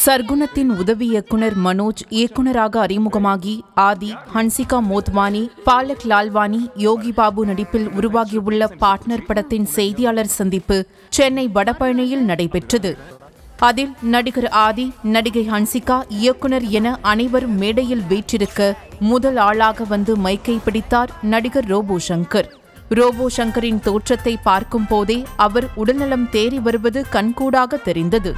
சர்க்குணத்தின் உதவி இயக்குனர் மனோஜ் இயக்குனராக அறிமுகமாகி ஆதி ஹன்சிகா மோத்வானி பாலக் லால்வானி யோகி பாபு நடிப்பில் உருவாகியுள்ள பார்ட்னர் படத்தின் செய்தியாளர் சந்திப்பு சென்னை வடபழனியில் நடைபெற்றது அதில் நடிகர் ஆதி நடிகை ஹன்சிகா இயக்குனர் என அனைவரும் மேடையில் வீற்றிருக்க முதல் ஆளாக வந்து மைக்கை பிடித்தார் நடிகர் ரோபோ சங்கர் ரோபோ சங்கரின் தோற்றத்தை பார்க்கும் போதே அவர் உடல்நலம் தேறி வருவது கண்கூடாக தெரிந்தது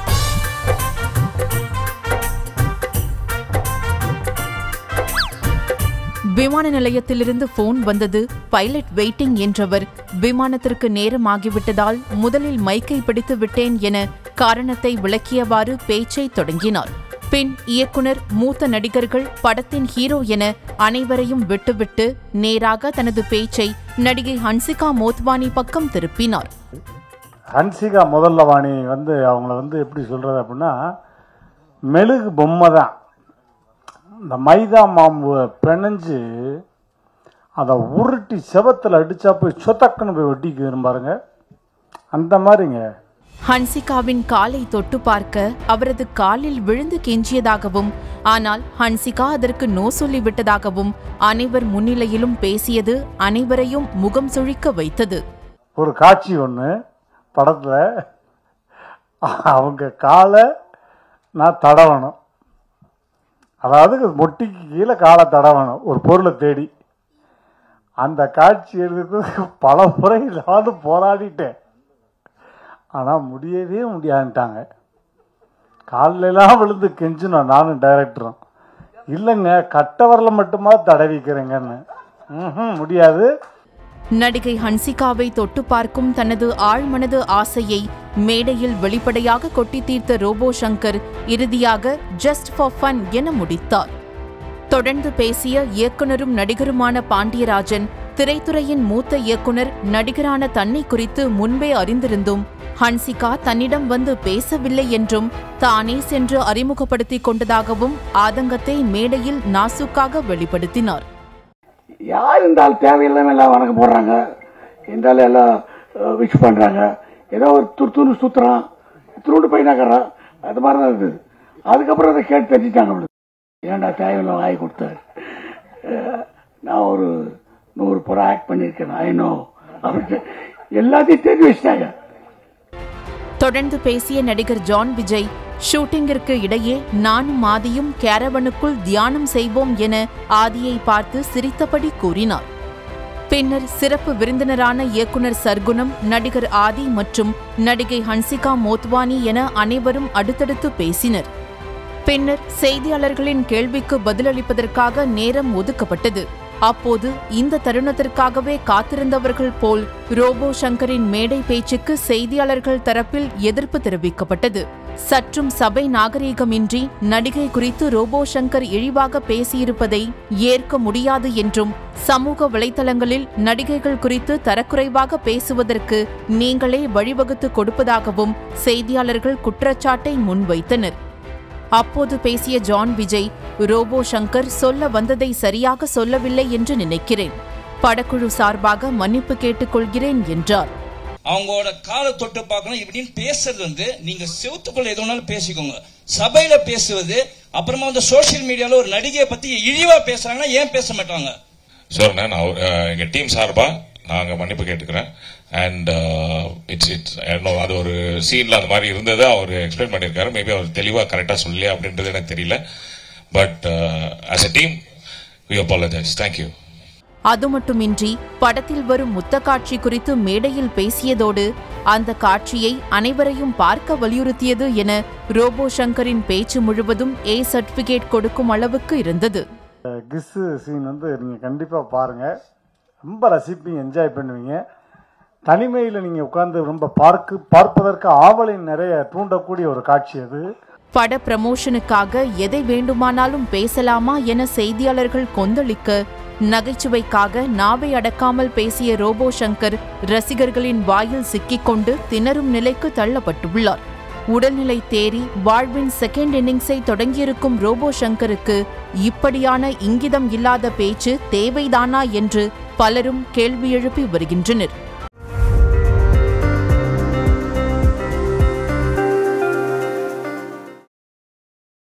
விமான நிலையத்திலிருந்து போன் வந்தது பைலட் வெயிட்டிங் என்றவர் விமானத்திற்கு நேரமாகிவிட்டதால் முதலில் மைக்கை பிடித்து விட்டேன் என காரணத்தை விளக்கியவாறு பேச்சை தொடங்கினார் பின் இயக்குனர் மூத்த நடிகர்கள் படத்தின் ஹீரோ என அனைவரையும் விட்டுவிட்டு நேராக தனது பேச்சை நடிகை ஹன்சிகா மோத்வானி பக்கம் திருப்பினார் ஹன்சிகா முதல்ல வாணி வந்து அவங்கள வந்து எப்படி சொல்றது அப்படின்னா மெழுகு பொம்மை தான் இந்த மைதா மாம்பு பிணைஞ்சு அதை உருட்டி செவத்தில் அடிச்சா போய் சொத்தக்குன்னு போய் ஒட்டிக்கு பாருங்க அந்த மாதிரிங்க ஹன்சிகாவின் காலை தொட்டு பார்க்க அவரது காலில் விழுந்து கெஞ்சியதாகவும் ஆனால் ஹன்சிகா அதற்கு நோ சொல்லிவிட்டதாகவும் அனைவர் முன்னிலையிலும் பேசியது அனைவரையும் முகம் சுழிக்க வைத்தது ஒரு காட்சி ஒன்று படத்தில் அவங்க காலை நான் தடவணும் அதாவது மொட்டிக்கு கீழே காலை தடவணும் ஒரு பொருளை தேடி அந்த காட்சி எடுக்கிறதுக்கு பல முறை நானும் போராடிட்டேன் ஆனால் முடியவே முடியாதுட்டாங்க காலிலெல்லாம் விழுந்து கெஞ்சினோம் நானும் டைரக்டரும் இல்லைங்க கட்டவரில் மட்டுமா தடவிக்கிறேங்கன்னு ம்ஹும், முடியாது நடிகை ஹன்சிகாவை தொட்டு பார்க்கும் தனது ஆழ்மனது ஆசையை மேடையில் வெளிப்படையாக கொட்டி தீர்த்த ரோபோ சங்கர் இறுதியாக ஜஸ்ட் ஃபார் ஃபன் என முடித்தார் தொடர்ந்து பேசிய இயக்குனரும் நடிகருமான பாண்டியராஜன் திரைத்துறையின் மூத்த இயக்குனர் நடிகரான தன்னை குறித்து முன்பே அறிந்திருந்தும் ஹன்சிகா தன்னிடம் வந்து பேசவில்லை என்றும் தானே சென்று அறிமுகப்படுத்திக் கொண்டதாகவும் ஆதங்கத்தை மேடையில் நாசுக்காக வெளிப்படுத்தினார் யார் இருந்தாலும் தேவையில்லாம எல்லாம் வணக்கம் போடுறாங்க இருந்தாலும் எல்லாம் விஷ் பண்றாங்க ஏதோ ஒரு துரு துரு சுத்துறான் துருண்டு போய் நகர்றான் அது மாதிரி தான் இருந்தது அதுக்கப்புறம் அதை கேட்டு தெரிஞ்சிட்டாங்க அவனுக்கு ஏன்டா தேவையில்லாம வாங்கி கொடுத்தாரு அஹ், நான் ஒரு நூறு புறம் ஆக்ட் பண்ணியிருக்கேன் ஐநோ அப்படின்னு எல்லாத்தையும் தெரிஞ்சு வச்சிட்டாங்க தொடர்ந்து பேசிய நடிகர் ஜான் விஜய் ஷூட்டிங்கிற்கு இடையே நானும் ஆதியும் கேரவனுக்குள் தியானம் செய்வோம் என ஆதியை பார்த்து சிரித்தபடி கூறினார் பின்னர் சிறப்பு விருந்தினரான இயக்குனர் சர்க்குணம் நடிகர் ஆதி மற்றும் நடிகை ஹன்சிகா மோத்வானி என அனைவரும் அடுத்தடுத்து பேசினர் பின்னர் செய்தியாளர்களின் கேள்விக்கு பதிலளிப்பதற்காக நேரம் ஒதுக்கப்பட்டது அப்போது இந்த தருணத்திற்காகவே காத்திருந்தவர்கள் போல் ரோபோ சங்கரின் மேடை பேச்சுக்கு செய்தியாளர்கள் தரப்பில் எதிர்ப்பு தெரிவிக்கப்பட்டது சற்றும் சபை நாகரீகமின்றி நடிகை குறித்து ரோபோ சங்கர் இழிவாக பேசியிருப்பதை ஏற்க முடியாது என்றும் சமூக வலைதளங்களில் நடிகைகள் குறித்து தரக்குறைவாக பேசுவதற்கு நீங்களே வழிவகுத்து கொடுப்பதாகவும் செய்தியாளர்கள் குற்றச்சாட்டை முன்வைத்தனர் அப்போது பேசிய ஜான் விஜய் ரோபோ சங்கர் சொல்ல வந்ததை சரியாக சொல்லவில்லை என்று நினைக்கிறேன் படக்குழு சார்பாக மன்னிப்பு கேட்டுக்கொள்கிறேன் என்றார் அவங்களோட காலை தொட்டு பார்க்கணும் இப்படின்னு பேசுறது வந்து நீங்க செவுத்துக்குள்ள எது வேணாலும் பேசிக்கோங்க சபையில பேசுவது அப்புறமா வந்து சோஷியல் மீடியால ஒரு நடிகையை பத்தி இழிவா பேசுறாங்கன்னா ஏன் பேச மாட்டாங்க சார் நான் அவர், அஹ், எங்க டீம் சார்பா நாங்க மன்னிப்பு கேட்டுக்கிறேன் அண்ட் இட்ஸ் இட்ஸ் அது ஒரு சீன்ல அந்த மாதிரி இருந்தது அவர் எக்ஸ்பிளைன் பண்ணியிருக்காரு மேபி அவர் தெளிவா கரெக்டா சொல்லலையா அப்படின்றது எனக்கு தெரியல but as a team we apologize thank you அது மட்டுமின்றி படத்தில் வரும் முத்த காட்சி குறித்து மேடையில் பேசியதோடு அந்த காட்சியை அனைவரையும் பார்க்க வலியுறுத்தியது என ரோபோ சங்கரின் பேச்சு முழுவதும் ஏ சர்டிபிகேட் கொடுக்கும் அளவுக்கு இருந்தது கிஸ்ஸு சீன் வந்து நீங்கள் கண்டிப்பாக பாருங்கள் ரொம்ப ரசிப்பீங்க என்ஜாய் பண்ணுவீங்க தனிமையில் நீங்கள் உட்கார்ந்து ரொம்ப பார்க்கு பார்ப்பதற்கு ஆவலை நிறைய தூண்டக்கூடிய ஒரு காட்சி அது பட ப்ரமோஷனுக்காக எதை வேண்டுமானாலும் பேசலாமா என செய்தியாளர்கள் கொந்தளிக்க நகைச்சுவைக்காக நாவை அடக்காமல் பேசிய ரோபோ சங்கர் ரசிகர்களின் வாயில் சிக்கிக்கொண்டு திணறும் நிலைக்கு தள்ளப்பட்டுள்ளார் உடல்நிலை தேறி வாழ்வின் செகண்ட் இன்னிங்ஸை தொடங்கியிருக்கும் ரோபோ சங்கருக்கு இப்படியான இங்கிதம் இல்லாத பேச்சு தேவைதானா என்று பலரும் கேள்வி எழுப்பி வருகின்றனர்